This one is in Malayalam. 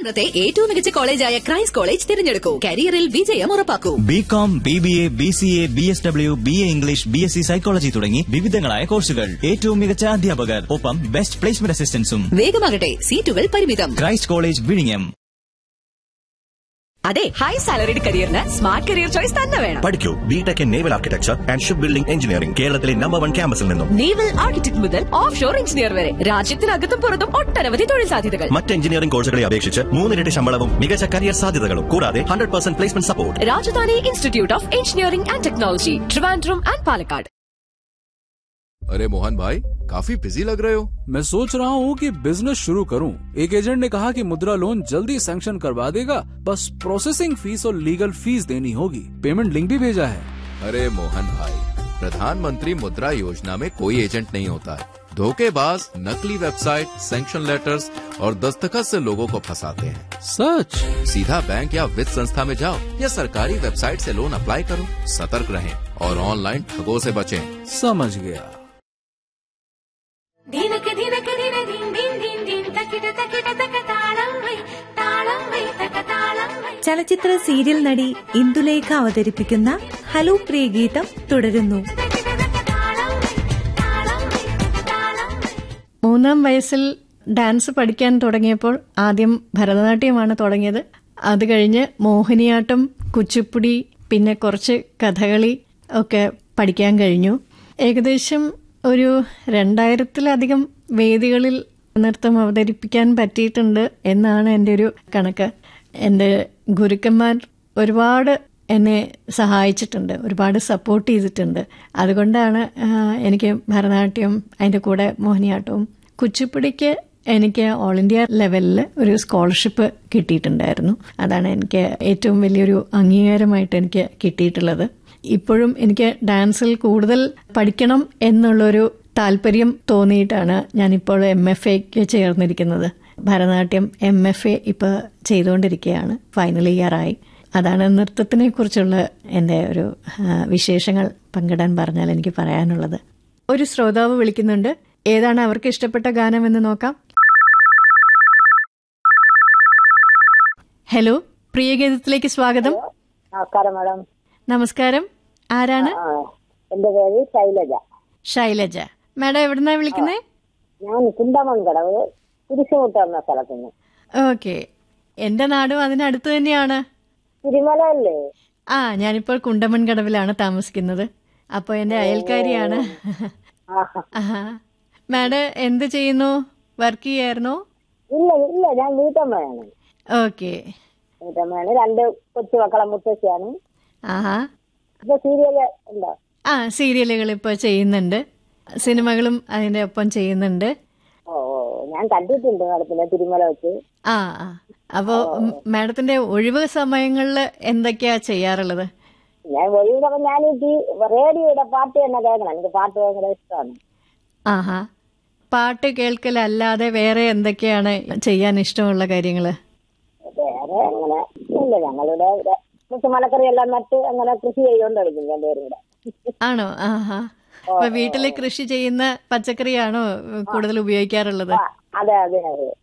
ട്രിവാൻഡ്രത്തെ ഏറ്റവും മികച്ച കോളേജായ ക്രൈസ്റ്റ് കോളേജ് തിരഞ്ഞെടുക്കൂ കരിയറിൽ വിജയം ഉറപ്പാക്കൂ B com B B A B C A B S W B A English B S C psychology തുടങ്ങി വിവിധങ്ങളായ കോഴ്സുകൾ ഏറ്റവും മികച്ച അധ്യാപകർ ഒപ്പം ബെസ്റ്റ് പ്ലേസ്മെന്റ് അസിസ്റ്റൻസും വേഗമാകട്ടെ സീറ്റുകൾ പരിമിതം ക്രൈസ്റ്റ് കോളേജ് വിഴിഞ്ഞം അതെ ഹൈ സാലറിഡ് കരിയറിന് സ്മാർട്ട് കരിയർ ചോയ്സ് തന്നെ വേണം പഠിക്കൂ BTech in naval architecture and ship building engineering കേരളത്തിലെ നമ്പർ വൺ ക്യാമ്പസിൽ നിന്നും നേവൽ ആർക്കിടെക്ട് മുതൽ ഓഫ് ഷോർ എഞ്ചിനീയർ വരെ രാജ്യത്തിനകത്തും പുറത്തും ഒട്ടനവധി തൊഴിൽ സാധ്യതകൾ മറ്റ് എഞ്ചിനീയറിംഗ് കോഴ്സുകളെ അപേക്ഷിച്ച് മൂന്നിരട്ടി ശമ്പളവും മികച്ച കരിയർ സാധ്യതകളും കൂടാതെ hundred percent placement support Rajadhani institute of engineering and technology Trivandrum and Palakkad अरे मोहन भाई काफी बिजी लग रहे हो मैं सोच रहा हूँ कि बिजनेस शुरू करूँ एक एजेंट ने कहा कि मुद्रा लोन जल्दी सैंक्शन करवा देगा बस प्रोसेसिंग फीस और लीगल फीस देनी होगी पेमेंट लिंक भी भेजा है अरे मोहन भाई प्रधानमंत्री मुद्रा योजना में कोई एजेंट नहीं होता है धोखेबाज नकली वेबसाइट सैंक्शन लेटर्स और दस्तखत से लोगों को फंसाते हैं सच सीधा बैंक या वित्त संस्था में जाओ या सरकारी वेबसाइट से लोन अप्लाई करो सतर्क रहें और ऑनलाइन ठगों से बचें समझ गया ദിനക്ക് ദിനക്ക് ദിന ദിൻ ദിൻ ദിൻ ദിൻ തക്കിട തക്കിട തക്ക താളം വൈ താളം വൈ തക്ക താളം വൈ ചലച്ചിത്ര സീരിയൽ നടി ഇന്ദുലേഖ അവതരിപ്പിക്കുന്ന ഹലോ പ്രിയ ഗീതം തുടരുന്നു തക്കിട തക്ക താളം വൈ താളം വൈ താളം വൈ മൂന്നാം വയസ്സിൽ ഡാൻസ് പഠിക്കാൻ തുടങ്ങിയപ്പോൾ ആദ്യം ഭരതനാട്യമാണ് തുടങ്ങിയത് അത് കഴിഞ്ഞ് മോഹിനിയാട്ടം കുച്ചിപ്പുടി പിന്നെ കുറച്ച് കഥകളി ഒക്കെ പഠിക്കാൻ കഴിഞ്ഞു ഏകദേശം ഒരു രണ്ടായിരത്തിലധികം വേദികളിൽ നൃത്തം അവതരിപ്പിക്കാൻ പറ്റിയിട്ടുണ്ട് എന്നാണ് എൻ്റെ ഒരു കണക്ക് എൻ്റെ ഗുരുക്കന്മാർ ഒരുപാട് എന്നെ സഹായിച്ചിട്ടുണ്ട് ഒരുപാട് സപ്പോർട്ട് ചെയ്തിട്ടുണ്ട് അതുകൊണ്ടാണ് ആ, എനിക്ക് ഭരതനാട്യം അതിൻ്റെ കൂടെ മോഹിനിയാട്ടവും കുച്ചിപ്പുടിക്ക് എനിക്ക് ഓൾ ഇന്ത്യ ലെവലിൽ ഒരു സ്കോളർഷിപ്പ് കിട്ടിയിട്ടുണ്ടായിരുന്നു അതാണ് എനിക്ക് ഏറ്റവും വലിയൊരു അംഗീകാരമായിട്ട് എനിക്ക് കിട്ടിയിട്ടുള്ളത് ഇപ്പോഴും എനിക്ക് ഡാൻസിൽ കൂടുതൽ പഠിക്കണം എന്നുള്ളൊരു താല്പര്യം തോന്നിയിട്ടാണ് ഞാനിപ്പോൾ എം എഫ് എക്ക് ചേർന്നിരിക്കുന്നത് ഭരതനാട്യം എം എഫ് എ ഇപ്പോൾ ചെയ്തുകൊണ്ടിരിക്കുകയാണ് ഫൈനൽ ഇയറായി അതാണ് നൃത്തത്തിനെ കുറിച്ചുള്ള എൻ്റെ ഒരു ആ, വിശേഷങ്ങൾ പങ്കിടാൻ പറഞ്ഞാൽ എനിക്ക് പറയാനുള്ളത് ഒരു ശ്രോതാവ് വിളിക്കുന്നുണ്ട് ഏതാണ് അവർക്ക് ഇഷ്ടപ്പെട്ട ഗാനം എന്ന് നോക്കാം ഹലോ പ്രിയഗീതത്തിലേക്ക് സ്വാഗതം നമസ്കാരം മാഡം നമസ്കാരം ആരാണ് ആ എന്റെ പേര് ശൈലജ ശൈലജ മാഡം എവിടുന്നാ വിളിക്കുന്നേ ഞാൻ കുണ്ടമൺകടവ് കുരിശുമുട്ട എന്ന സ്ഥലത്ത് നിന്ന് ഓക്കെ എന്റെ നാടും അതിനടുത്ത് തന്നെയാണ് തിരുമല അല്ലേ ആ ഞാനിപ്പോൾ കുണ്ടമൺകടവിലാണ് താമസിക്കുന്നത് അപ്പോൾ എന്റെ അയൽക്കാരിയാണ് ആഹാ. ആഹാ. മാഡം എന്ത് ചെയ്യുന്നു വർക്ക് ചെയ്യായിരുന്നോ ഇല്ല ഇല്ല ഞാൻ വീട്ടമ്മയാണ് ഓക്കെ വീട്ടമ്മയാണ് രണ്ട് കൊച്ചു മക്കളെ മുത്തശ്ശിയാണ് ആഹാ ഇപ്പൊ സീരിയല് ഉണ്ടോ ആ സീരിയലുകൾ ഇപ്പോൾ ചെയ്യുന്നുണ്ട് സിനിമകളും അതിന്റെ ഒപ്പം ചെയ്യുന്നുണ്ട് ഓ ഓ ഞാൻ കണ്ടിട്ടുണ്ട് മാഡത്തിന്റെ തിരുമല വെച്ച് ആ ആ അപ്പോൾ മാഡത്തിന്റെ ഒഴിവ് സമയങ്ങളിൽ എന്തൊക്കെയാ ചെയ്യാറുള്ളത് ഞാൻ ഒഴിവിടപ്പം ഞാൻ ഈ ടി- റേഡിയോയുടെ പാട്ട് തന്നെ കേൾക്കണം എനിക്ക് പാട്ട് ഭയങ്കര ഇഷ്ടമാണ് ആഹാ പാട്ട് കേൾക്കലല്ലാതെ വേറെ എന്തൊക്കെയാണ് ചെയ്യാൻ ഇഷ്ടമുള്ള കാര്യങ്ങള് വേറെ അങ്ങനെ ഇല്ല ഞങ്ങളുടെ ഇവിടെ കുറച്ച് മലക്കറി എല്ലാം നട്ട് അങ്ങനെ കൃഷി ചെയ്തുകൊണ്ടിരിക്കും രണ്ടുപേരും കൂടെ ആണോ ആഹാ അപ്പൊ വീട്ടില് കൃഷി ചെയ്യുന്ന പച്ചക്കറിയാണോ കൂടുതൽ ഉപയോഗിക്കാറുള്ളത് ആ, അതെ അതെ അതെ